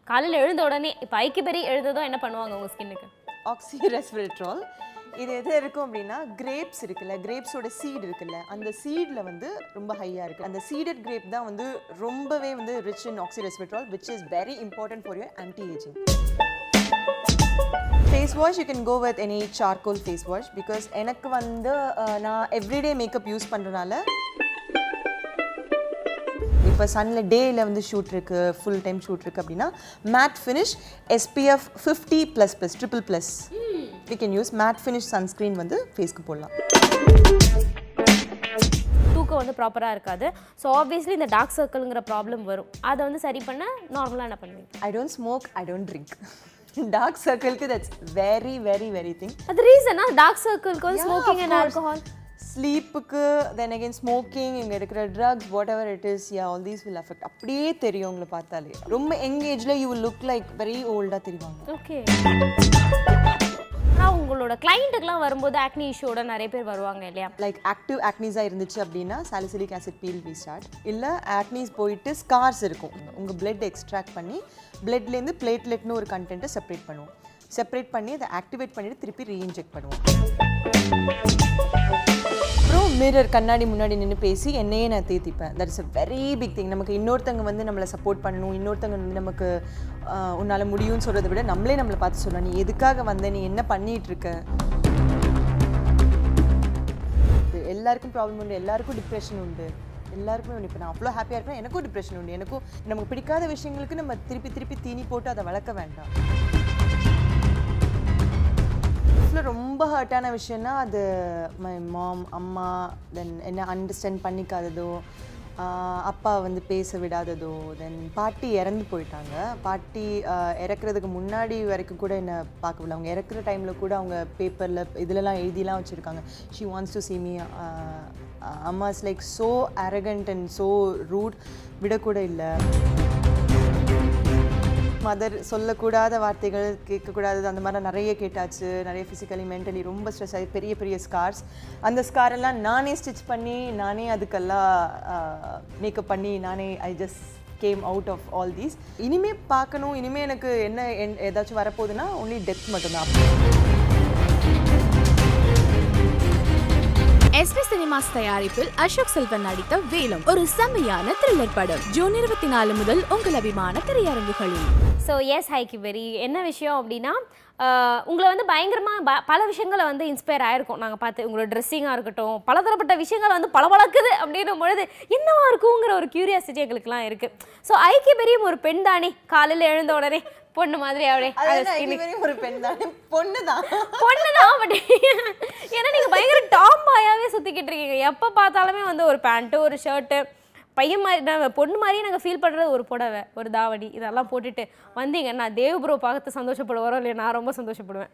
காலையில் எழுந்த உடனே இப்போ ஐக்கிபெரி எழுந்ததும் என்ன பண்ணுவாங்க உங்கள் ஸ்கின்னுக்கு ஆக்சி ரெஸ்வெரட்ரால் இது எது இருக்கும் அப்படின்னா கிரேப்ஸ் இருக்குல்ல கிரேப்ஸோட சீட் இருக்குல்ல அந்த சீடில் வந்து ரொம்ப ஹையாக இருக்குது அந்த சீடட் கிரேப் தான் வந்து ரொம்பவே வந்து rich in oxyresveratrol which is very important for your anti ageing face wash you can go with any charcoal face wash because எனக்கு வந்து அஹ், நான் எவ்ரிடே மேக்கப் யூஸ் பண்ணுறனால இப்போ சன்னில் டேயில் வந்து ஷூட் இருக்கு ஃபுல் டைம் ஷூட் இருக்கு அப்படின்னா matte finish SPF fifty plus plus triple plus we can use matte finish sunscreen வந்து ஃபேஸ்க்கு போடலாம் தூக்கம் வந்து ப்ராப்பராக இருக்காது ஸோ ஆப்வியஸ்லி இந்த டார்க் சர்க்கிள்ங்கிற ப்ராப்ளம் வரும் அதை வந்து சரி பண்ண நார்மலாக என்ன பண்ணுவீங்க I don't smoke I don't drink dark சர்க்கிள்க்கு that's very very very thing அது ரீசனா டார்க் சர்க்கிள்க்கு வந்து ஸ்மோக்கிங் அண்ட் ஆல்கஹால் ஸ்லீப்புக்கு தென் அகைன் ஸ்மோக்கிங் இங்கே இருக்கிற drugs whatever it is yeah all these will affect அப்படியே தெரியும் உங்களை பார்த்தாலே ரொம்ப யங் ஏஜில் you will look like very ஓல்டாக தெரிவாங்க ஓகே ஆனால் உங்களோட கிளைண்ட்டுக்கெலாம் வரும்போது ஆக்னி இஷ்யூவோட நிறைய பேர் வருவாங்க இல்லையா லைக் ஆக்டிவ் ஆக்னீஸாக இருந்துச்சு அப்படின்னா salicylic acid peel we start இல்லை ஆக்னீஸ் போயிட்டு ஸ்கார்ஸ் இருக்கும் உங்கள் பிளட் எக்ஸ்ட்ராக்ட் பண்ணி பிளட்லேருந்து பிளேட்லெட்னு ஒரு கண்டென்ட்டை செப்பரேட் பண்ணுவோம் செப்பரேட் பண்ணி அதை ஆக்டிவேட் பண்ணிட்டு திருப்பி ரீஇன்ஜெக்ட் பண்ணுவோம் அப்புறம் மிரர் கண்ணாடி முன்னாடி நின்று பேசி என்னையே நான் தேத்திப்பேன் that is a very big thing நமக்கு இன்னொருத்தங்க வந்து நம்மளை சப்போர்ட் பண்ணணும் இன்னொருத்தங்க வந்து நமக்கு ஆஹ், உன்னால முடியும்னு சொல்கிறத விட நம்மளே நம்மளை பார்த்து சொல்லலாம் நீ எதுக்காக வந்த நீ என்ன பண்ணிட்டு இருக்க இது எல்லாருக்கும் ப்ராப்ளம் உண்டு எல்லாருக்கும் டிப்ரெஷன் உண்டு எல்லாருக்குமே உண்டு இப்போ நான் அவ்வளோ ஹாப்பியாக இருக்கேன் எனக்கும் டிப்ரெஷன் உண்டு எனக்கும் நமக்கு பிடிக்காத விஷயங்களுக்கு நம்ம திருப்பி திருப்பி தீனி போட்டு அதை வளர்க்க வேண்டாம் லைஃப்பில் ரொம்ப ஹர்ட்டான விஷயம்னா அது மை மாம் அம்மா தென் என்ன அண்டர்ஸ்டாண்ட் பண்ணிக்காததோ ஆஹ் அப்பா வந்து பேச விடாததோ தென் பாட்டி இறந்து போயிட்டாங்க பாட்டி ஆஹ் இறக்குறதுக்கு முன்னாடி வரைக்கும் கூட என்னை பார்க்கவில்லை அவங்க இறக்குற டைமில் கூட அவங்க பேப்பரில் இதுலலாம் எழுதிலாம் வச்சுருக்காங்க she wants to see me அம்மா is like so arrogant and so rude விடக்கூட இல்லை மதர் சொல்லக்கூடாத வார்த்தைகள் கேட்கக்கூடாதது அந்த மாதிரி நிறைய கேட்டாச்சு நிறைய ஃபிசிக்கலி மென்டலி ரொம்ப ஸ்ட்ரெஸ் ஆகி பெரிய பெரிய ஸ்கார்ஸ் அந்த scar எல்லாம் நானே ஸ்டிச் பண்ணி நானே அதுக்கெல்லாம் மேக்கப் பண்ணி நானே I just came out of all these இனிமே பார்க்கணும் இனிமே எனக்கு என்ன என்- ஏதாச்சும் வரப்போகுதுன்னா ஒன்லி டெத் மட்டும்தான் எஸ்பி சினிமாஸ் தயாரிப்பில் அசோக் செல்வன் நடித்த வேலம் ஒரு செம்மையான த்ரில்லர் படம் ஜூன் இருபத்தி நாலு முதல் உங்கள் அபிமான திரையரங்குகளில் ஸோ எஸ் ஹைக்கு வெரி என்ன விஷயம் அப்படின்னா ஆஹ் உங்களை வந்து பயங்கரமாக ப பல விஷயங்களை வந்து இன்ஸ்பயர் ஆயிருக்கும் நாங்கள் பார்த்து உங்களோட ட்ரெஸ்ஸிங்காக இருக்கட்டும் பலதரப்பட்ட விஷயங்கள் வந்து பளபளக்குது அப்படின்னும் பொழுது என்னவா இருக்குங்கிற ஒரு கியூரியாசிட்டி எங்களுக்குலாம் இருக்குது ஸோ ஐக்கிய பெரியும் ஒரு பெண் தானே காலையில் எழுந்த உடனே பொண்ணு மாதிரி அப்படியே அது இவரையும் ஒரு பெண் தானே பொண்ணு தான் பொண்ணு தான் பட் ஏன்னா நீங்கள் பயங்கர டாம் பாயாவே சுற்றிக்கிட்டு இருக்கீங்க எப்போ பார்த்தாலுமே வந்து ஒரு பேண்ட்டு ஒரு ஷர்ட்டு பையன் மாதிரி நான் பொண்ணு மாதிரியே நாங்கள் ஃபீல் பண்ணுறது ஒரு புடவை ஒரு தாவணி இதெல்லாம் போட்டுட்டு வந்தீங்கன்னா தேவ் ப்ரோ பார்த்து சந்தோஷப்படுவாரோ இல்லையா நான் ரொம்ப சந்தோஷப்படுவேன்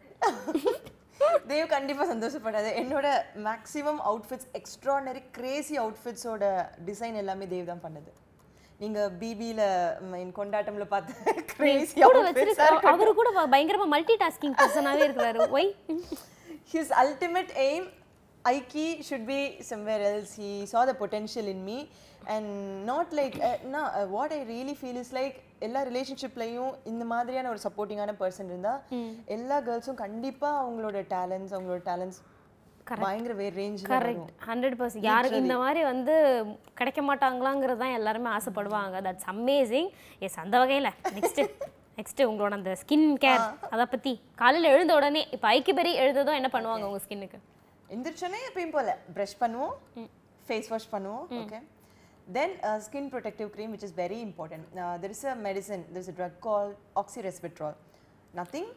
தேவ் கண்டிப்பாக சந்தோஷப்படாது என்னோட மேக்ஸிமம் அவுட்ஃபிட்ஸ் எக்ஸ்ட்ரானரி கிரேசி அவுட்ஃபிட்ஸோட டிசைன் எல்லாமே தேவ் தான் பண்ணது நீங்க பிபியில் கொண்டாட்டம்ல பார்த்த கிரேசி கூட வச்சிருக்க அவரு கூட ப- பயங்கரமா மல்டி டாஸ்கிங் பர்சனாகவே இருக்கிறாரு why his ultimate aim Aiki should be somewhere else. He saw the potential in me and not like uh, no, uh, what I really feel is like எல்லா ரிலேஷன்ஷிப்லையும் இந்த மாதிரியான ஒரு சப்போர்ட்டிங்கான பர்சன் இருந்தா எல்லா கேர்ள்ஸும் கண்டிப்பா அவங்களோட டேலண்ட்ஸ் அவங்களோட டேலண்ட்ஸ் பயங்கர வேற ரேஞ்சில் கரெக்ட் ஹண்ட்ரட் பர்சன்ட் யாருக்கு இந்த மாதிரி வந்து கிடைக்க மாட்டாங்களாங்கிறது தான் எல்லாருமே ஆசைப்படுவாங்க தட்ஸ் அமேசிங் எஸ் அந்த வகையில் நெக்ஸ்ட்டு நெக்ஸ்ட்டு உங்களோட அந்த ஸ்கின் கேர் அதை பற்றி காலையில் எழுந்த உடனே இப்போ ஐக்கிபெரி எழுந்ததும் என்ன பண்ணுவாங்க உங்கள் ஸ்கின்னுக்கு எந்திரிச்சோன்னே எப்பயும் போல ப்ரஷ் பண்ணுவோம் ஃபேஸ் வாஷ் பண்ணுவோம் okay then skin protective cream which is very important there is a medicine there is a drug call oxyresveratrol nothing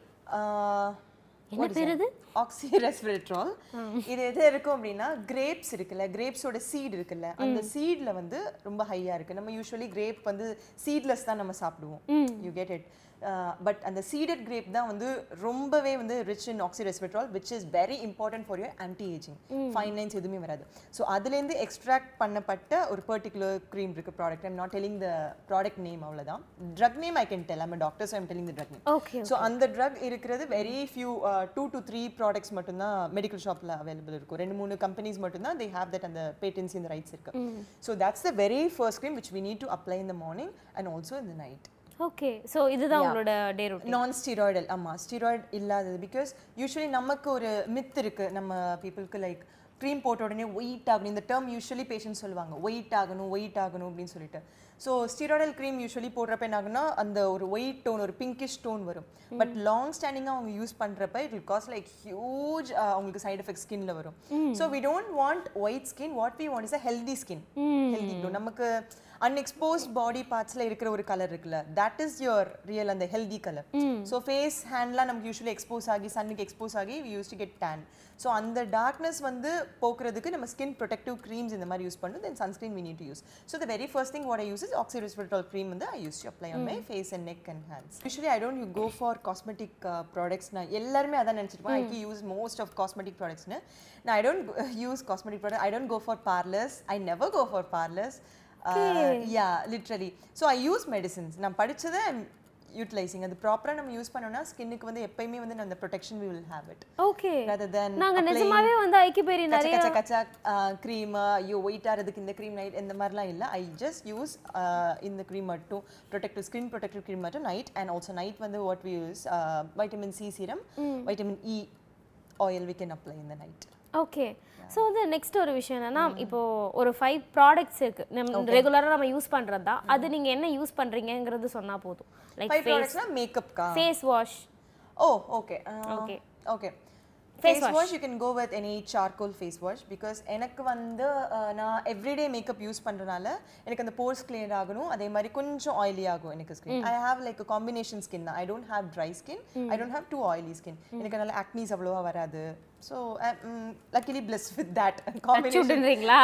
என்ன பேர் இது ஆக்சி ரெஸ்பிரேட்ரால் இது எது இருக்கும் அப்படின்னா கிரேப்ஸ் இருக்குல்ல கிரேப்ஸோட சீட் இருக்குல்ல அந்த சீட்ல வந்து ரொம்ப ஹையா இருக்கு நம்ம யூஸ்வலி கிரேப் வந்து சீட்லெஸ் தான் நம்ம சாப்பிடுவோம் யூ கெட் இட் பட் அந்த சீடட் கிரேப் தான் வந்து ரொம்பவே வந்து rich in oxyresveratrol which is very important for your anti ageing fine lines எதுவுமே வராது ஸோ அதுலேருந்து எக்ஸ்ட்ராக்ட் பண்ணப்பட்ட ஒரு பர்டிகுலர் க்ரீம் இருக்கு product I'm not telling the product name அவ்வளோதான் drug name I can tell I'm doctors I'm telling the drug name okay so அந்த drug இருக்கிறது very few two to three products மட்டும்தான் medical ஷாப்பில் available இருக்கும் ரெண்டு மூணு companies மட்டும்தான் they have that அந்த பேட்டன்ஸ் இந்த ரைட்ஸ் இருக்கு so that's the very first cream which we need to apply in the morning and also in the night okay so இதுதான் உங்களோட டே ரொட்டீன் நான் ஸ்டீராய்டல் ஆமா steroid இல்லாதது because usually நமக்கு ஒரு myth இருக்கு நம்ம பீப்புளுக்கு லைக் க்ரீம் போட்ட உடனே ஒயிட் ஆகணும் இந்த டேர்ம் யூஸ்வலி பேஷண்ட் சொல்லுவாங்க ஒயிட் ஆகணும் ஒயிட் ஆகணும் அப்படின்னு சொல்லிட்டு ஸோ ஸ்டீராய்டல் க்ரீம் யூஸ்வலி போடுறப்ப என்ன ஆகுனா அந்த ஒரு ஒயிட் டோன் ஒரு பிங்கிஷ் டோன் வரும் பட் லாங் ஸ்டாண்டிங்காக அவங்க யூஸ் பண்ணுறப்ப it will cause like huge அவங்களுக்கு சைட் எஃபெக்ட் ஸ்கின்ல வரும் so we don't want white skin what we want is a healthy skin healthy glow நமக்கு அன்எக்ஸ்போஸ்ட் பாடி பார்ட்ஸ்ல இருக்கிற ஒரு கலர் இருக்குல்ல தட் இஸ் யுவர் ரியல் அந்த ஹெல்தி கலர் ஸோ ஃபேஸ் ஹேண்ட்லாம் நமக்கு யூஸ்வலி எக்ஸ்போஸ் ஆகி சன்னுக்கு எக்ஸ்போஸ் ஆகி use to get tan so அந்த டார்க்னஸ் வந்து போக்குறதுக்கு நம்ம ஸ்கின் ப்ரொடெக்டிவ் க்ரீம்ஸ் இந்த மாதிரி யூஸ் பண்ணணும் then sunscreen we need to use so the very first thing what I use is oxyresveratrol cream வந்து I use to apply on my face and neck and hands usually I don't you go for cosmetic products நான் எல்லாருமே அதான் நினச்சிருப்பேன் I use most of cosmetic ப்ராடக்ட்ஸ்னு நான் I don't use cosmetic product I don't go for parlours I never go for parlours yeah literally so I use medicines நான் படிச்சதை utilising அது ப்ராப்பராக நம்ம யூஸ் பண்ணோம்னா ஸ்கின்னுக்கு வந்து எப்பயுமே வந்து அந்த protection we will have it okay rather than நாங்க applying நிஜமாவே வந்து ஐக்கிபேரி கச்ச நிறைய கச்ச கச்சா க்ரீம் ஐயோ ஒயிட் ஆகிறதுக்கு இந்த க்ரீம் நைட் இந்த மாதிரிலாம் இல்லை ஐ ஜஸ்ட் யூஸ் இந்த க்ரீம் மட்டும் ப்ரொடெக்டிவ் ஸ்கின் ப்ரொடெக்டிவ் க்ரீம் மட்டும் நைட் அண்ட் ஆல்சோ நைட் வந்து what we use vitamin C serum vitamin E oil we can apply இந்த நைட் ஓகே ஸோ வந்து நெக்ஸ்ட் ஒரு விஷயம் என்னன்னா இப்போ ஒரு ஃபைவ் ப்ராடக்ட்ஸ் இருக்கு நம்ம ரெகுலராக நம்ம யூஸ் பண்ணுறது தான் அது நீங்கள் என்ன யூஸ் பண்ணுறீங்கங்கிறது சொன்னால் போதும் லைக் ஃபைவ் ப்ராடக்ட்ஸ்னா மேக்கப்க்கா face wash oh okay Okay. Okay face wash you can go with any charcoal face wash because எனக்கு வந்து uh, நான் எவ்ரிடே மேக்கப் யூஸ் பண்ணுறனால எனக்கு அந்த போர்ஸ் கிளியர் ஆகணும் அதே மாதிரி கொஞ்சம் ஆயிலி ஆகும் எனக்கு skin I have like combination skin தான் I don't have dry skin I don't have too oily skin எனக்கு அதனால ஆக்னிஸ் அவ்வளோவா வராது so luckily plus with that combination சுடுன்றீங்களா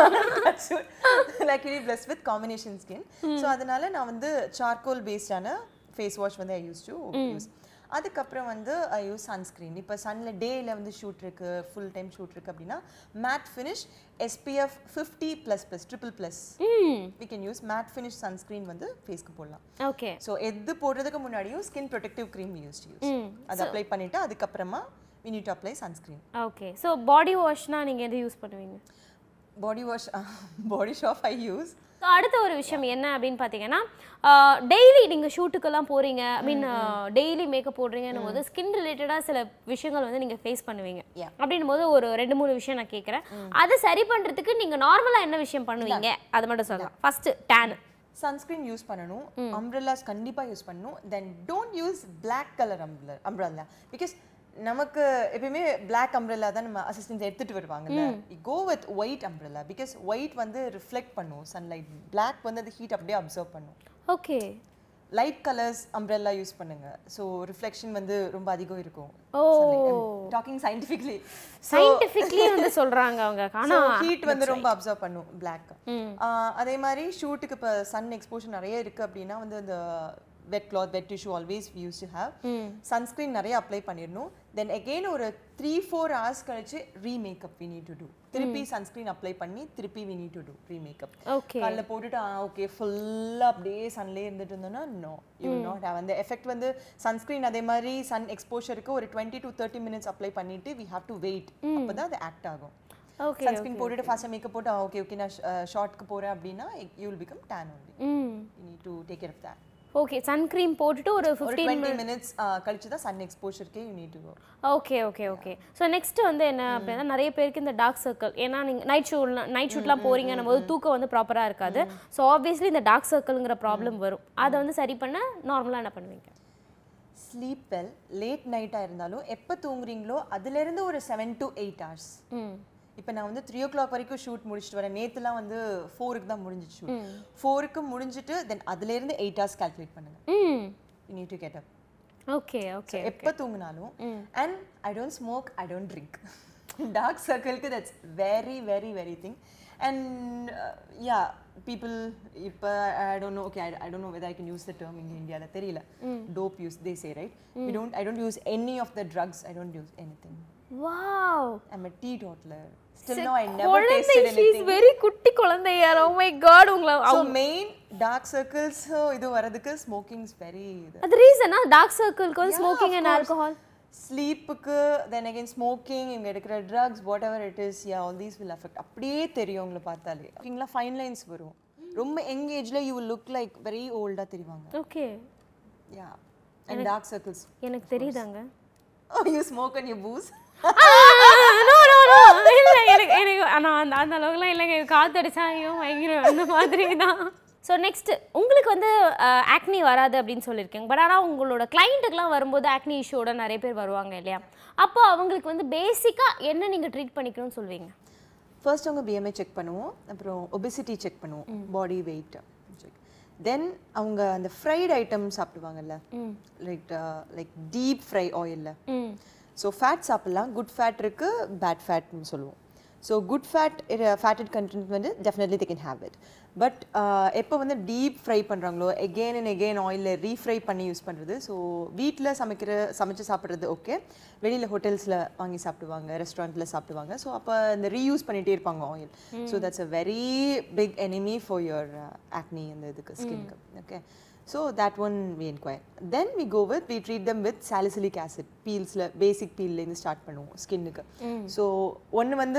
luckily plus with combination skin so அதனால நான் வந்து சார்கோல் பேஸ்டான ஃபேஸ் வாஷ் வந்து ஐ யூஸ் டு யூஸ் அதுக்கப்புறம் வந்து ஐ யூஸ் சன்ஸ்க்ரீன் இப்போ சன்னில் டேயில் வந்து ஷூட் இருக்கு ஃபுல் டைம் ஷூட் இருக்கு அப்படின்னா matte finish SPF fifty plus plus triple plus we can use matte finish sunscreen வந்து ஃபேஸ்க்கு போடலாம் ஓகே ஸோ எது போடுறதுக்கு முன்னாடியும் skin protective cream use use அதை அப்ளை பண்ணிட்டு அதுக்கப்புறமா we need to apply sunscreen okay so body வாஷ்னா நீங்கள் எது யூஸ் பண்ணுவீங்க body wash body shop i use So, அடுத்த ஒரு விஷயம் என்ன அப்படின்னு பார்த்தீங்கன்னா டெய்லி நீங்கள் ஷூட்டுக்கெல்லாம் போகிறீங்க ஐ மீன் டெய்லி மேக்கப் போடுறீங்கன்னும் போது ஸ்கின் ரிலேட்டடாக சில விஷயங்கள் வந்து நீங்கள் ஃபேஸ் பண்ணுவீங்க Yeah. அப்படின்னும் போது ஒரு ரெண்டு மூணு விஷயம் நான் கேட்குறேன் அதை சரி பண்ணுறதுக்கு நீங்கள் நார்மலாக என்ன விஷயம் பண்ணுவீங்க அதை மட்டும் சொல்லலாம் ஃபஸ்ட்டு டேன் சன்ஸ்கிரீன் யூஸ் பண்ணணும் அம்ப்ரெல்லாஸ் கண்டிப்பா யூஸ் பண்ணணும் then don't use Black colour umbrella umbrella because நமக்கு எப்பயுமே Black அம்ப்ரெல்லா தான் நம்ம அசிஸ்டன்ஸ் எடுத்துட்டு வருவாங்கல்ல go with white umbrella because white வந்து ரிஃப்ளெக்ட் பண்ணும் சன்லைட் Black வந்து அது ஹீட் அப்படியே அப்சர்வ் பண்ணும் okay light colours umbrella use பண்ணுங்க ஸோ ரிஃப்ளெக்ஷன் வந்து ரொம்ப அதிகம் இருக்கும் ஓ டாக்கிங் சயின்டிஃபிக்லி சயின்டிஃபிக்லி வந்து சொல்கிறாங்க அவங்க ஆனால் ஹீட் வந்து ரொம்ப அப்சர்வ் பண்ணும் பிளாக் அதே மாதிரி ஷூட்டுக்கு இப்போ சன் எக்ஸ்போஷர் நிறைய இருக்கு அப்படின்னா வந்து இந்த wet cloth wet tissue always use to have sunscreen நிறைய அப்ளை பண்ணிடணும் தென் அகெயின் ஒரு த்ரீ ஃபோர் ஹவர்ஸ் கழிச்சு remakeup we need to do திருப்பி சன்ஸ்கிரீன் அப்ளை பண்ணி திருப்பி we need to do remakeup okay காலைல போட்டுட்டு ஆ ஓகே ஃபுல்லாக அப்படியே சன்லேயே இருந்துட்டு இருந்தோம்னா நோ யூ நாட் ஹேவ் அந்த எஃபெக்ட் வந்து சன்ஸ்கிரீன் அதே மாதிரி சன் எக்ஸ்போஷருக்கு ஒரு twenty to thirty minutes apply பண்ணிட்டு வி ஹாவ் டு வெயிட் அப்போ தான் அது ஆக்ட் ஆகும் ஓகே சன்ஸ்கிரீன் போட்டுட்டு ஃபாஸ்ட்டாக மேக்கப் போட்டு ஓகே ஓகே நான் ஷார்ட்க்கு போகிறேன் அப்படின்னா you will become tan only hmm you need to take care of that okay sun cream போட்டுட்டு ஒரு ஒரு ஃபிஃப்டீன் டுவெண்ட்டி மினிட்ஸ் கழிச்சு தான் சன் எக்ஸ்போஷருக்கே you need to go okay okay okay so next வந்து என்ன அப்படின்னா நிறைய பேருக்கு இந்த டார்க் சர்க்கிள் ஏன்னா நீங்கள் நைட் ஷூட் நைட் ஷூட்லாம் போறீங்கன்னும் போது தூக்கம் வந்து ப்ராப்பராக இருக்காது ஸோ ஆப்வியஸ்லி இந்த டார்க் சர்க்கிள்ங்கிற ப்ராப்ளம் வரும் அதை வந்து சரி பண்ண நார்மலாக என்ன பண்ணுவீங்க ஸ்லீப் வெல் லேட் நைட்டாக இருந்தாலும் எப்போ தூங்குறீங்களோ அதுலேருந்து ஒரு செவன் டு எயிட் ஹவர்ஸ் ம் இப்போ நான் வந்து த்ரீ ஓ கிளாக் வரைக்கும் ஷூட் முடிச்சுட்டு வரேன் நேற்றுலாம் வந்து ஃபோருக்கு தான் முடிஞ்சிச்சு ஷூட் ஃபோருக்கு முடிஞ்சிட்டு தென் அதுலேருந்து எயிட் ஹவர்ஸ் கால்குலேட் பண்ணுங்க hmm you need to get up okay okay எப்போ தூங்கினாலும் and I don't smoke I don't drink dark சர்க்கிள்க்கு that's very very very thing and yeah people இப்போ I don't know okay I don't know whether I can use the term இங்கே இந்தியாவில் தெரியல dope use they say right we don't I don't use any of the drugs I don't use any thing wow I'm a teetotaler still no i never tasted குழந்தை she is anything very குட்டி குழந்தையா oh my God உங்களை so main dark circles இது வரதுக்கு smoking is very இது அது ரீசனா dark சர்க்கிள்க்கு வந்து ஸ்மோக்கிங் அண்ட் ஆல்கஹால் ஸ்லீப்புக்கு தென் அகைன் ஸ்மோக்கிங் இவங்க எடுக்கிற drugs whatever it is yeah all these will affect அப்படியே தெரியும் உங்களை பார்த்தாலே ஓகேங்களா ஃபைன் லைன்ஸ் வரும் ரொம்ப யங் ஏஜ்ல you will look like very ஓல்டா தெரிவாங்க okay yeah and dark circles எனக்கு தெரியுதாங்க you smoke and you booze no no no இல்லை எனக்கு எனக்கு ஆனால் அந்த அந்த அளவுக்குலாம் இல்லைங்க காத்தடிச்சா ஐயோ பயங்கரம் அந்த மாதிரி தான் ஸோ நெக்ஸ்ட் உங்களுக்கு வந்து ஆக்னி வராது அப்படின்னு சொல்லியிருக்கீங்க பட் ஆனால் உங்களோட கிளைண்ட்டுக்கெலாம் வரும்போது ஆக்னி இஷ்யூவோட நிறைய பேர் வருவாங்க இல்லையா அப்போ அவங்களுக்கு வந்து பேசிக்காக என்ன நீங்கள் ட்ரீட் பண்ணிக்கணும்னு சொல்வீங்க ஃபர்ஸ்ட் அவங்க பிஎம்ஐ செக் பண்ணுவோம் அப்புறம் ஒபிசிட்டி செக் பண்ணுவோம் பாடி வெயிட் செக் தென் அவங்க அந்த ஃப்ரைட் ஐட்டம் சாப்பிடுவாங்கல்ல லைக் லைக் டீப் ஃப்ரை ஆயிலில் ம் ஸோ ஃபேட் சாப்பிட்லாம் குட் ஃபேட் இருக்கு பேட் ஃபேட்னு சொல்லுவோம் so good fat fatted content வந்து definitely they can have it but எப்போ வந்து டீப் ஃப்ரை பண்ணுறாங்களோ எகெயின் அண்ட் எகெயின் ஆயிலில் ரீஃப்ரை பண்ணி யூஸ் பண்ணுறது ஸோ வீட்டில் சமைக்கிற சமைச்சு சாப்பிட்றது ஓகே வெளியில் ஹோட்டல்ஸில் வாங்கி சாப்பிடுவாங்க ரெஸ்டாரண்ட்டில் சாப்பிடுவாங்க ஸோ அப்போ இந்த ரீயூஸ் பண்ணிகிட்டே இருப்பாங்க oil so that's a very big enemy for your uh, acne and இதுக்கு ஸ்கின்க்கு okay so that one we enquire then we go with we treat them with salicylic acid பீல்ஸில் பேசிக் பீல்லேருந்து start பண்ணுவோம் ஸ்கின்னுக்கு so ஒன்று வந்து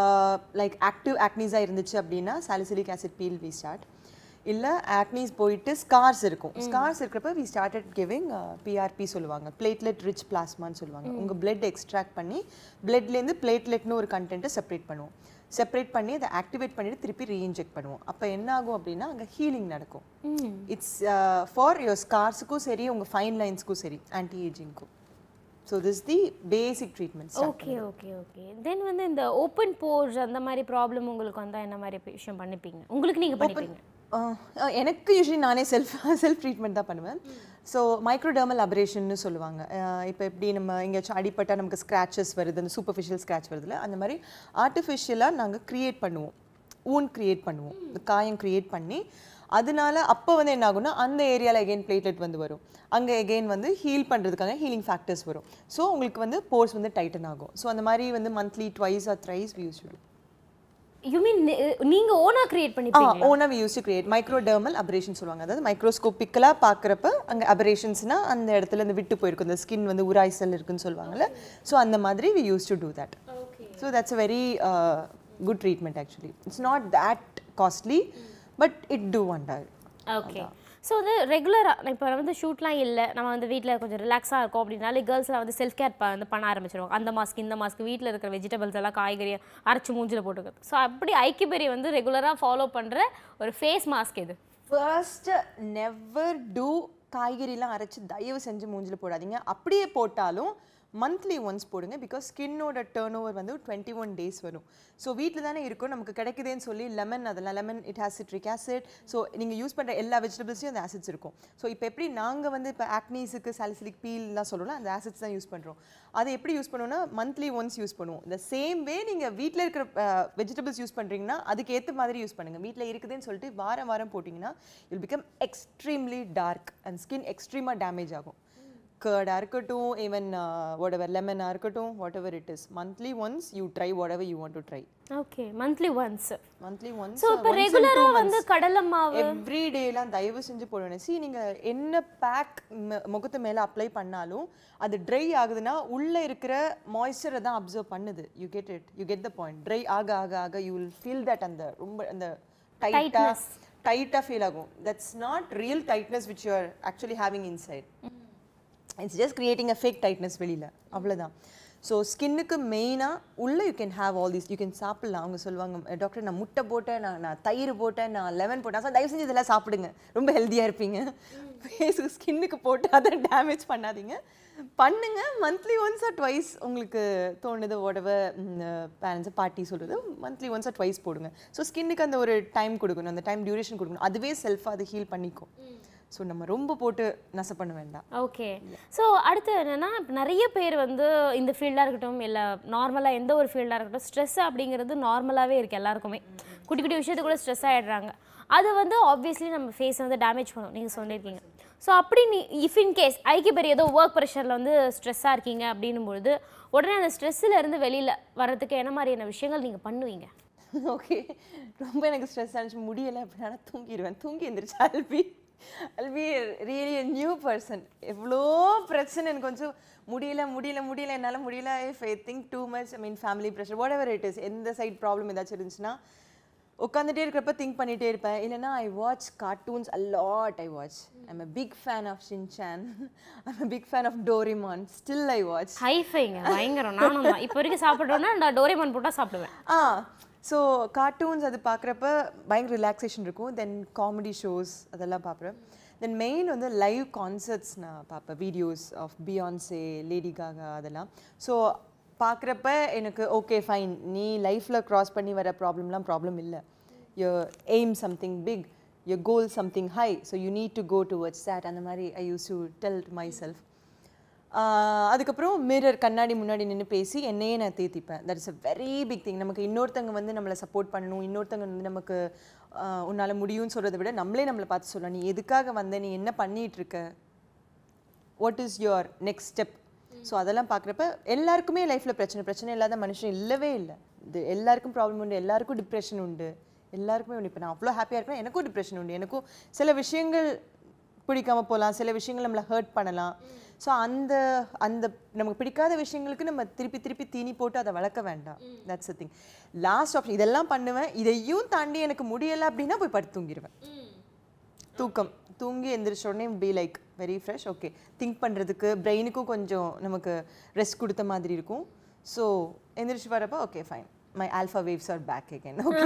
like active ஆக்னீஸாக இருந்துச்சு அப்படின்னா salicylic acid peel we start இல்லை ஆக்னீஸ் போயிட்டு ஸ்கார்ஸ் இருக்கும் ஸ்கார்ஸ் இருக்கிறப்ப வி ஸ்டார்டட் கிவிங் பிஆர்பி சொல்லுவாங்க பிளேட்லெட் ரிச் பிளாஸ்மான்னு சொல்லுவாங்க உங்கள் பிளட் எக்ஸ்ட்ராக்ட் பண்ணி பிளட்லேருந்து பிளேட்லெட்னு ஒரு கண்டென்ட்டை செப்பரேட் பண்ணுவோம் செப்பரேட் பண்ணி அதை ஆக்டிவேட் பண்ணிட்டு திருப்பி ரீஇன்ஜெக்ட் பண்ணுவோம் அப்போ என்ன ஆகும் அப்படின்னா அங்கே ஹீலிங் நடக்கும் இட்ஸ் ஃபார் யுவர் ஸ்கார்ஸுக்கும் சரி உங்கள் ஃபைன் லைன்ஸ்க்கும் சரி ஆன்டி ஏஜிங்க்கும் so this the basic treatments okay okay okay then வந்து இந்த ஓப்பன் போர்ஸ் அந்த மாதிரி ப்ராப்ளம் உங்களுக்கு வந்தால் என்ன மாதிரி விஷயம் பண்ணிப்பீங்க உங்களுக்கு நீங்கள் பண்ணிப்பீங்க எனக்கு யூஸ்வலி நானே செல்ஃப் செல்ஃப் ட்ரீட்மெண்ட் தான் பண்ணுவேன் ஸோ மைக்ரோடர்மல் அபரேஷன்னு சொல்லுவாங்க இப்போ எப்படி நம்ம எங்கேயாச்சும் அடிப்பட்டால் நமக்கு ஸ்க்ராச்சஸ் வருது அந்த சூப்பர்ஃபிஷியல் ஸ்க்ராச் வருதுல அந்த மாதிரி ஆர்டிஃபிஷியலாக நாங்கள் க்ரியேட் பண்ணுவோம் ஊன் க்ரியேட் பண்ணுவோம் இந்த காயம் க்ரியேட் பண்ணி அதனால அப்போ வந்து என்ன ஆகும்னா அந்த ஏரியாவில் எகெயின் பிளேட்லெட் வந்து வரும் அங்கே எகெயின் வந்து ஹீல் பண்ணுறதுக்காக ஹீலிங் ஃபேக்டர்ஸ் வரும் ஸோ உங்களுக்கு வந்து போர்ஸ் வந்து டைட்டன் ஆகும் ஸோ அந்த மாதிரி வந்து monthly twice or thrice use to you mean நீங்கள் ஓனாக க்ரியேட் பண்ணிப்பீங்க ஓனா we use to create microdermal abrasion சொல்லுவாங்க அதாவது மைக்ரோஸ்கோப்பிக்கலாக பார்க்குறப்ப அங்கே அபரேஷன்ஸ்னா அந்த இடத்துல இந்த விட்டு போயிருக்கும் இந்த ஸ்கின் வந்து உராய்சல் இருக்குன்னு சொல்லுவாங்கல்ல ஸோ அந்த மாதிரி we use to do that so that's a very good treatment actually it's not that costly but it do wonder okay so வந்து ரெகுலராக இப்போ வந்து ஷூட்லாம் இல்லை நம்ம வந்து வீட்டில் கொஞ்சம் ரிலாக்ஸாக இருக்கும் அப்படின்னாலே கேர்ள்ஸ்லாம் வந்து செல்ஃப் கேர் வந்து பண்ண ஆரம்பிச்சிருவாங்க அந்த மாஸ்க் இந்த மாஸ்க் வீட்டில் இருக்கிற வெஜிடபிள்ஸ் எல்லாம் காய்கறியை அரைச்சி மூஞ்சில் போட்டுக்கிறது ஸோ அப்படி ஐக்கிபெரி வந்து ரெகுலராக ஃபாலோ பண்ணுற ஒரு ஃபேஸ் மாஸ்க் இது ஃபர்ஸ்ட் நெவர் டூ காய்கறிலாம் அரைச்சு தயவு செஞ்சு மூஞ்சில் போடாதீங்க அப்படியே போட்டாலும் மந்த்லி ஒன்ஸ் போடுங்க பிகாஸ் ஸ்கின்னோட டேர்ன் ஓவர் வந்து டுவெண்ட்டி ஒன் டேஸ் வரும் ஸோ வீட்டில் தானே இருக்கும் நமக்கு கிடைக்குதேன்னு சொல்லி லெமன் அதெல்லாம் lemon it has citric acid so நீங்கள் யூஸ் பண்ணுற எல்லா வெஜிடபிள்ஸையும் அந்த ஆசிட்ஸ் இருக்கும் ஸோ இப்போ எப்படி நாங்கள் வந்து இப்போ ஆக்னீஸுக்கு சாலிசிலிக் பீல்லாம் சொல்லலாம் அந்த ஆசிட்ஸ் தான் யூஸ் பண்ணுறோம் அதை எப்படி யூஸ் பண்ணுவோம்னா மந்த்லி ஒன்ஸ் யூஸ் பண்ணுவோம் இந்த சேம் வே நீங்கள் வீட்டில் இருக்கிற வெஜிடபிள்ஸ் யூஸ் பண்ணுறீங்கன்னா அதுக்கு ஏற்ற மாதிரி யூஸ் பண்ணுங்கள் வீட்டில் இருக்குதுன்னு சொல்லிட்டு வாரம் வாரம் போட்டிங்கன்னா will become extremely dark and skin எக்ஸ்ட்ரீமாக டேமேஜ் ஆகும் கர்டாக இருக்கட்டும் ஈவன் வாட் எவர் லெமனாக இருக்கட்டும் whatever it is monthly once you try whatever you want to try okay monthly once monthly once so இப்போ ரெகுலராக வந்து கடலை மாவு எவ்ரி டேலாம் தயவு செஞ்சு போடணும் சி நீங்கள் என்ன பேக் முகத்து மேலே அப்ளை பண்ணாலும் அது ட்ரை ஆகுதுன்னா உள்ளே இருக்கிற மாய்ஸ்சரை தான் அப்சர்வ் பண்ணுது you get it you get the point dry ஆக ஆக ஆக யூ வில் ஃபீல் தட் அந்த ரொம்ப அந்த டைட்டாக டைட்டாக ஃபீல் ஆகும் that's not real tightness which you are actually having inside it's just creating a fake tightness வெளியில் அவ்வளோதான் ஸோ ஸ்கின்னுக்கு மெயினாக உள்ளே you can have all these you can சாப்பிடலாம் அவங்க சொல்லுவாங்க டாக்டர் நான் முட்டை போட்டேன் நான் நான் தயிர் போட்டேன் நான் லெமன் போட்டேன் சார் தயவு செஞ்சு இதெல்லாம் சாப்பிடுங்க ரொம்ப ஹெல்த்தியாக இருப்பீங்க ஃபேஸுக்கு ஸ்கின்னுக்கு போட்டு அதை டேமேஜ் பண்ணாதீங்க பண்ணுங்க மந்த்லி ஒன்ஸ் ஆர் ட்வைஸ் உங்களுக்கு தோணுது உடவை பேரண்ட்ஸ் பாட்டி சொல்கிறது மந்த்லி ஒன்ஸ் ஆர் ட்வைஸ் போடுங்க ஸோ ஸ்கின்னுக்கு அந்த ஒரு டைம் கொடுக்கணும் அந்த டைம் டியூரேஷன் கொடுக்கணும் அதுவே செல்ஃபாக அது ஹீல் பண்ணிக்கும் ஸோ நம்ம ரொம்ப போட்டு நச பண்ண வேண்டாம் ஓகே ஸோ அடுத்து என்னன்னா இப்ப நிறைய பேர் வந்து இந்த ஃபீல்டாக இருக்கட்டும் இல்லை நார்மலாக எந்த ஒரு ஃபீல்டாக இருக்கட்டும் ஸ்ட்ரெஸ் அப்படிங்கிறது நார்மலாகவே இருக்குது எல்லாருக்குமே குட்டி குட்டி விஷயத்துக்கு கூட ஸ்ட்ரெஸ் ஆகிடுறாங்க அது வந்து ஆப்வியஸ்லி நம்ம ஃபேஸ் வந்து டேமேஜ் பண்ணும் நீங்கள் சொல்லியிருக்கீங்க ஸோ அப்படி நீ இஃப் இன் கேஸ் ஐக்கிய பெரிய ஏதோ ஒர்க் ப்ரெஷரில் வந்து ஸ்ட்ரெஸ்ஸாக இருக்கீங்க அப்படின்னும் பொழுது உடனே அந்த ஸ்ட்ரெஸ்ஸில் இருந்து வெளியில் வர்றதுக்கு என்ன மாதிரியான விஷயங்கள் நீங்கள் பண்ணுவீங்க ஓகே ரொம்ப எனக்கு ஸ்ட்ரெஸ் ஆனிச்சு முடியலை அப்படின்னா தூங்கிடுவேன் தூங்கி எந்திரிச்சு I'll be I'll be really new person எவ்வளோ பிரச்சனை எனக்கு கொஞ்சம் முடியல முடியல முடியல என்னால் முடியல if I think too much I mean family pressure whatever it is எந்த சைட் ப்ராப்ளம் ஏதாச்சும் இருந்துச்சுன்னா உட்காந்துட்டே இருக்கிறப்ப திங்க் பண்ணிட்டே இருப்பேன் இல்லைன்னா I watch cartoons a lot I watch I'm a big fan of Shinchan I'm a big fan of Doraemon still I watch ஹைஃபைங்க பயங்கரம் நானும் தான் இப்போ வரைக்கும் சாப்பிட்றோன்னா நான் டோரேமான் போட்டால் சாப்பிடுவேன் ஆ ஸோ கார்ட்டூன்ஸ் அது பார்க்குறப்ப பயங்கர ரிலாக்ஸேஷன் இருக்கும் தென் காமெடி ஷோஸ் அதெல்லாம் பார்ப்பேன் தென் மெயின் வந்து லைவ் கான்சர்ட்ஸ் நான் பார்ப்பேன் videos of Beyonce Lady Gaga அதெல்லாம் ஸோ பார்க்குறப்ப எனக்கு ஓகே ஃபைன் நீ லைஃப்பில் க்ராஸ் பண்ணி வர ப்ராப்ளம்லாம் ப்ராப்ளம் இல்லை you aim something big you goal something high so you need to go towards that அந்த மாதிரி I use to tell myself ah அதுக்கப்புறம் மிரர் கண்ணாடி முன்னாடி நின்று பேசி என்னையே நான் தேத்திப்பேன் that is a very big thing நமக்கு இன்னொருத்தங்க வந்து நம்மளை சப்போர்ட் பண்ணணும் இன்னொருத்தங்க வந்து நமக்கு ஆஹ் உன்னால முடியும்னு சொல்கிறத விட நம்மளே நம்மளை பார்த்து சொல்லலாம் நீ எதுக்காக வந்த நீ என்ன பண்ணிட்டு இருக்க what is your next step so அதெல்லாம் பார்க்குறப்ப எல்லாருக்குமே லைஃப்பில் பிரச்சனை பிரச்சனை இல்லாத மனுஷன் இல்லவே இல்லை இது எல்லாருக்கும் ப்ராப்ளம் உண்டு எல்லாருக்கும் டிப்ரெஷன் உண்டு எல்லாருக்குமே உண்டு இப்போ நான் அவ்வளோ ஹாப்பியாக இருப்பேன் எனக்கும் டிப்ரெஷன் உண்டு எனக்கும் சில விஷயங்கள் பிடிக்காம போகலாம் சில விஷயங்கள் நம்மளை ஹர்ட் பண்ணலாம் ஸோ அந்த அந்த நமக்கு பிடிக்காத விஷயங்களுக்கு நம்ம திருப்பி திருப்பி தீனி போட்டு அதை வளர்க்க வேண்டாம் that's a thing last option இதெல்லாம் பண்ணுவேன் இதையும் தாண்டி எனக்கு முடியலை அப்படின்னா போய் படுத்து தூங்கிடுவேன் தூக்கம் தூங்கி எந்திரிச்ச உடனே be like very fresh okay think பண்ணுறதுக்கு பிரெயினுக்கும் கொஞ்சம் நமக்கு ரெஸ்ட் கொடுத்த மாதிரி இருக்கும் ஸோ எந்திரிச்சு வரப்போ okay fine my alpha waves are back again okay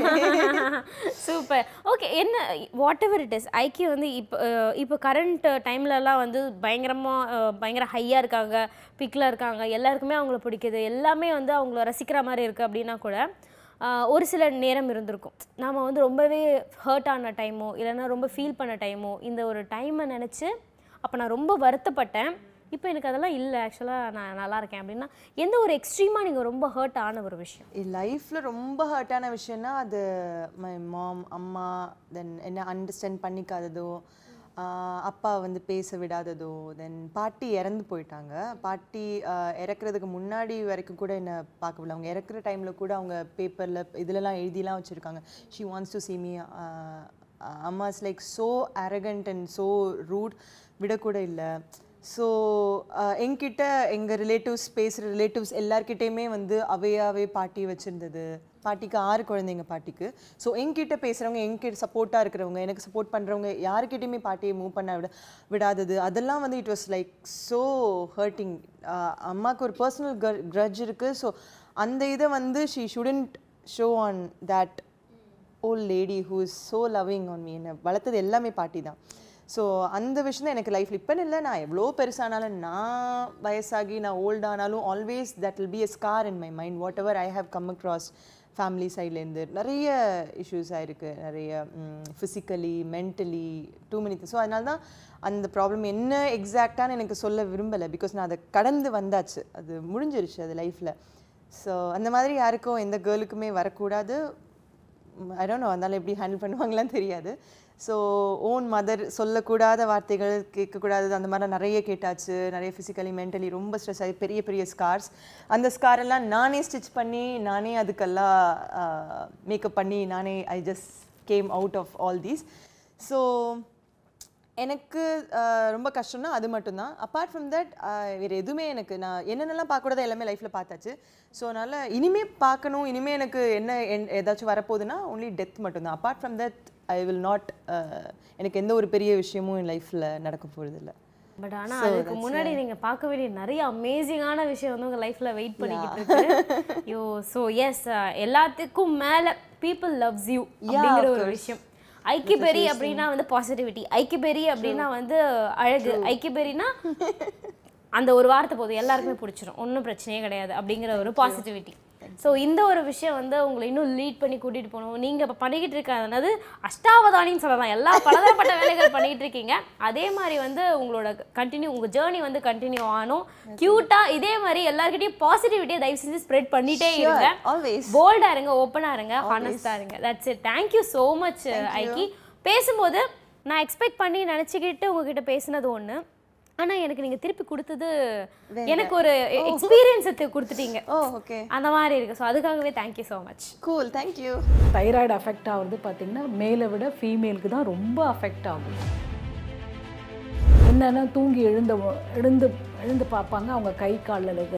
super okay என்ன வாட் எவர் இட் இஸ் ஐக்கிய வந்து இப்போ அஹ், இப்போ கரண்ட் டைம்லலாம் வந்து பயங்கரமாக பயங்கர ஹையாக இருக்காங்க பிக்கில் இருக்காங்க எல்லாருக்குமே அவங்கள பிடிக்குது எல்லாமே வந்து அவங்கள ரசிக்கிற மாதிரி இருக்குது அப்படின்னா கூட அஹ், ஒரு சில நேரம் இருந்திருக்கும் நாம வந்து ரொம்பவே ஹர்ட் ஆன டைமோ இல்லைன்னா ரொம்ப ஃபீல் பண்ண டைமோ இந்த ஒரு டைமை நினச்சி அப்போ நான் ரொம்ப வருத்தப்பட்டேன் இப்போ எனக்கு அதெல்லாம் இல்லை ஆக்சுவலாக நான் நல்லா இருக்கேன் அப்படின்னா எந்த ஒரு எக்ஸ்ட்ரீமாக நீங்கள் ரொம்ப ஹர்ட் ஆன ஒரு விஷயம் லைஃப்பில் ரொம்ப ஹர்ட்டான விஷயம்னா அது மை மாம் அம்மா தென் என்ன அண்டர்ஸ்டாண்ட் பண்ணிக்காததோ ஆஹ் அப்பா வந்து பேச விடாததோ தென் பாட்டி இறந்து போயிட்டாங்க பாட்டி ஆஹ் இறக்குறதுக்கு முன்னாடி வரைக்கும் கூட என்ன பார்க்கவில்லை அவங்க இறக்குற டைமில் கூட அவங்க பேப்பரில் இதுலலாம் எழுதிலாம் வச்சுருக்காங்க she wants to see me அம்மாஸ் like so arrogant and so rude விடக்கூட இல்லை ஸோ என்கிட்ட எங்கள் ரிலேட்டிவ்ஸ் பேசுகிற ரிலேட்டிவ்ஸ் எல்லார்கிட்டேயுமே வந்து அவையாவே பாட்டி வச்சுருந்தது பாட்டிக்கு ஆறு குழந்தைங்க பாட்டிக்கு ஸோ என்கிட்ட பேசுகிறவங்க என்கிட்ட சப்போர்ட்டாக இருக்கிறவங்க எனக்கு சப்போர்ட் பண்ணுறவங்க யாருக்கிட்டையுமே பாட்டியை மூவ் பண்ண விட விடாதது அதெல்லாம் வந்து it was like so hurting அம்மாவுக்கு ஒரு பர்சனல் grudge இருக்குது ஸோ அந்த இதை வந்து she shouldn't show on that old lady who is so loving on me என்னை வளர்த்தது எல்லாமே பாட்டி தான் ஸோ அந்த விஷயம் தான் எனக்கு லைஃப்பில் இப்போ இல்லை நான் எவ்வளோ பெருசானாலும் நான் வயசாகி நான் ஓல்டானாலும் always that will be a scar in my mind whatever I have come across family சைட்லேருந்து நிறைய இஷ்யூஸ் ஆயிருக்கு நிறைய physically mentally too many so அதனால தான் அந்த ப்ராப்ளம் என்ன எக்ஸாக்டானு எனக்கு சொல்ல விரும்பலை பிகாஸ் நான் அதை கடந்து வந்தாச்சு அது முடிஞ்சிருச்சு அது லைஃப்பில் ஸோ அந்த மாதிரி யாருக்கும் எந்த கேர்ளுக்குமே வரக்கூடாது ஐ டோன்ட் நோ அதனால எப்படி ஹேண்டில் பண்ணுவாங்களான்னு தெரியாது ஸோ ஓன் மதர் சொல்லக்கூடாத வார்த்தைகள் கேட்கக்கூடாது அந்த மாதிரி நிறைய கேட்டாச்சு நிறைய ஃபிசிக்கலி மென்டலி ரொம்ப ஸ்ட்ரெஸ் ஆகி பெரிய பெரிய ஸ்கார்ஸ் அந்த scar எல்லாம் நானே ஸ்டிச் பண்ணி நானே அதுக்கெல்லாம் மேக்கப் பண்ணி நானே I just came out of all these so எனக்கு ஆஹ், ரொம்ப கஷ்டம்னா அது மட்டும்தான் அப்பார்ட் ஃப்ரம் தட் வேறு எதுவுமே எனக்கு நான் என்னென்னலாம் பார்க்கக்கூடாதோ எல்லாமே லைஃப்பில் பார்த்தாச்சு ஸோ அதனால் இனிமே பார்க்கணும் இனிமே எனக்கு என்ன என்- ஏதாச்சும் வரப்போகுதுன்னா ஒன்லி டெத் மட்டும்தான் apart from that I will not எனக்கு எந்த ஒரு பெரிய விஷயமும் என் லைஃப்பில் நடக்க போகிறதில்ல பட் ஆனா அதுக்கு முன்னாடி நீங்க பார்க்க வேண்டிய நிறைய அமேசிங்கான விஷயம் வந்து உங்க லைஃப்ல வெயிட் பண்ணிக்கிட்டு இருக்கு யோ ஸோ எஸ் எல்லாத்துக்கும் மேல பீப்புள் லவ்ஸ் யூ அப்படிங்கிற ஒரு விஷயம் ஐக்கிபெரி அப்படின்னா வந்து பாசிட்டிவிட்டி ஐக்கிபெரி அப்படின்னா வந்து அழகு ஐக்கிபெரினா அந்த ஒரு வார்த்தை போதும் எல்லாருக்குமே பிடிச்சிரும் ஒன்றும் பிரச்சனையே கிடையாது அப்படிங்கிற ஒரு பாசிட்டிவிட்டி ஸோ இந்த ஒரு விஷயம் வந்து உங்களை இன்னும் லீட் பண்ணி கூட்டிட்டு போகணும் நீங்க இப்போ பண்ணிக்கிட்டு இருக்கிறது அஷ்டாவதானின்னு சொல்லலாம் எல்லா பலதரப்பட்ட வேலைகள் பண்ணிட்டு இருக்கீங்க அதே மாதிரி வந்து உங்களோட கண்டினியூ உங்க ஜேர்னி வந்து கண்டினியூ ஆகணும் கியூட்டா இதே மாதிரி எல்லாருக்கிட்டையும் பாசிட்டிவிட்டியை தயவு செஞ்சு ஸ்ப்ரெட் பண்ணிட்டே இருங்க ஆல்வேஸ் போல்டா இருங்க ஓப்பனா இருங்க ஹானஸ்டா இருங்க that's it thank you so much ஐக்கி பேசும்போது நான் எக்ஸ்பெக்ட் பண்ணி நினச்சிக்கிட்டு உங்ககிட்ட பேசினது ஒன்று ஆனா எனக்கு நீங்க திருப்பி கொடுத்தது எனக்கு ஒரு எக்ஸ்பீரியன்ஸை கொடுத்துட்டீங்க ஓ ஓகே அந்த மாதிரி இருக்கு ஸோ அதுக்காகவே thank you so much cool thank you thyroid affect ஆகுறது பார்த்திங்கன்னா மேலை விட ஃபீமேலுக்கு தான் ரொம்ப அஃபெக்ட் ஆகும் என்னென்னா தூங்கி எழுந்த எழுந்து எழுந்து பார்ப்பாங்க அவங்க கை காலில்